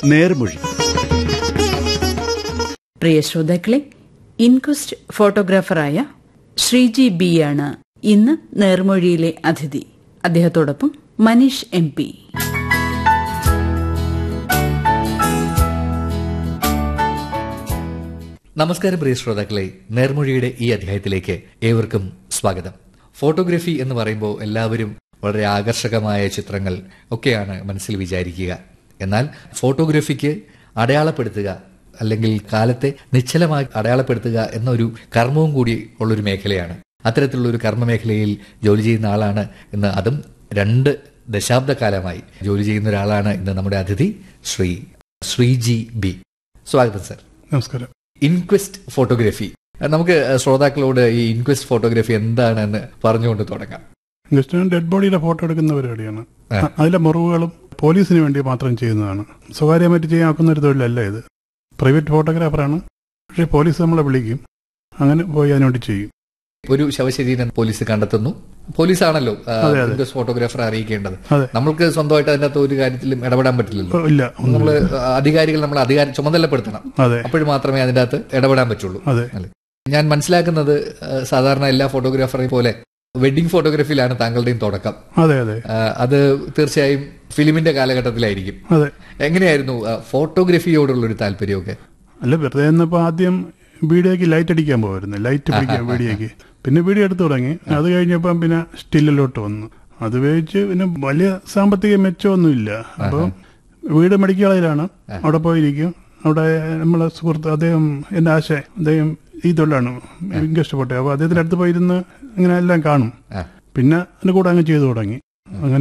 നേർമൊഴി പ്രിയ ശ്രോതാക്കളെ inquest ഫോട്ടോഗ്രാഫറായ Sreeji B ആണ് ഇന്ന് നേർമൊഴിയിലെ അതിഥി അദ്ദേഹത്തോടൊപ്പം മനീഷ് എം പി നമസ്കാരം പ്രിയ ശ്രോതാക്കളെ നേർമൊഴിയുടെ ഈ അധ്യായത്തിലേക്ക് ഏവർക്കും സ്വാഗതം ഫോട്ടോഗ്രഫി എന്ന് പറയുമ്പോൾ എല്ലാവരും വളരെ ആകർഷകമായ ചിത്രങ്ങൾ ഒക്കെയാണ് മനസ്സിൽ വിചാരിക്കുക എന്നാൽ ഫോട്ടോഗ്രഫിക്ക് അടയാളപ്പെടുത്തുക അല്ലെങ്കിൽ കാലത്തെ നിശ്ചലമായി അടയാളപ്പെടുത്തുക എന്നൊരു കർമ്മവും കൂടി ഉള്ളൊരു മേഖലയാണ് അത്തരത്തിലുള്ള ഒരു കർമ്മ മേഖലയിൽ ജോലി ചെയ്യുന്ന ആളാണ് ഇന്ന് അതും രണ്ട് ദശാബ്ദക്കാലമായി ജോലി ചെയ്യുന്ന ഒരാളാണ് ഇന്ന് നമ്മുടെ അതിഥി ശ്രീ ശ്രീജി ബി സ്വാഗതം സർ നമസ്കാരം ഇൻക്വസ്റ്റ് ഫോട്ടോഗ്രഫി നമുക്ക് ശ്രോതാക്കളോട് ഈ ഇൻക്വസ്റ്റ് ഫോട്ടോഗ്രഫി എന്താണെന്ന് പറഞ്ഞുകൊണ്ട് തുടങ്ങാം ഗസ്റ്റിന് ഡെഡ് ബോഡിയുടെ ഫോട്ടോ എടുക്കുന്ന പരിപാടിയാണ് ആ. അതിലെ മുറിവുകളും പോലീസിന് വേണ്ടി മാത്രം ചെയ്യുന്നതാണ് സ്വകാര്യമായിട്ട് ചെയ്യാൻ ഒക്കുന്ന ഒരു തൊഴിലല്ല ഇത് പ്രൈവറ്റ് ഫോട്ടോഗ്രാഫറാണ് പക്ഷേ പോലീസ് നമ്മളെ വിളിക്കും അങ്ങനെ പോയി അതിനുവേണ്ടി ചെയ്യും ഒരു ശവശരീരം പോലീസ് കണ്ടെത്തുന്നു പോലീസാണല്ലോ ആ, അതെ, അതെ. ഇൻക്വസ്റ്റ് ഫോട്ടോഗ്രാഫർ അറിയിക്കേണ്ടത് അതെ നമ്മൾക്ക് സ്വന്തമായിട്ട് അതിന്റെ അകത്ത് ഒരു കാര്യത്തിലും ഇടപെടാൻ പറ്റില്ലല്ലോ ഓ, ഇല്ല ഒന്നും നമ്മള് അധികാരികൾ നമ്മൾ അധികാരം ചുമതലപ്പെടുത്തണം അതെ അപ്പോഴും മാത്രമേ അതിന്റെ അകത്ത് ഇടപെടാൻ പറ്റുള്ളൂ അതെ അല്ലേ? ഞാൻ മനസ്സിലാക്കുന്നത് ആ, സാധാരണ എല്ലാ ഫോട്ടോഗ്രാഫറെയും പോലെ വെഡിങ് ഫോട്ടോഗ്രാഫിയിലാണ് താങ്കളുടെയും തുടക്കം അതെ അതെ ആ, അത് തീർച്ചയായും ഫിലിമിന്റെ കാലഘട്ടത്തിലായിരിക്കും അതെ എങ്ങനെയായിരുന്നു ആ, ഫോട്ടോഗ്രഫിയോടുള്ള ഒരു താല്പര്യമൊക്കെ അല്ല വെറുതെ ഇന്നിപ്പോ ആദ്യം വീഡിയോക്ക് ലൈറ്റ് അടിക്കാൻ പോകുമായിരുന്നു ലൈറ്റ് പിടിക്കാൻ വീഡിയോക്ക് പിന്നെ വീഡിയോ എടുത്തു തുടങ്ങി അത് കഴിഞ്ഞപ്പം പിന്നെ സ്റ്റില്ലിലോട്ട് വന്നു അത് ഉപയോഗിച്ച് പിന്നെ വലിയ സാമ്പത്തിക മെച്ചമൊന്നുമില്ല അപ്പം വീട് മെഡിക്കൽ കോളേജിലാണ് അവിടെ പോയിരിക്കും അവിടെ നമ്മളെ സുഹൃത്ത് അദ്ദേഹം എൻ്റെ ആശ അദ്ദേഹം ഈ തൊഴിലാണ് എനിക്ക് ഇഷ്ടപ്പെട്ടു അപ്പോൾ അദ്ദേഹത്തിൻ്റെ അടുത്ത് പോയിരുന്ന് ഇങ്ങനെ എല്ലാം കാണും ആ. പിന്നെ അതിൻ്റെ കൂടെ അങ്ങ് ചെയ്തു തുടങ്ങി അങ്ങനെ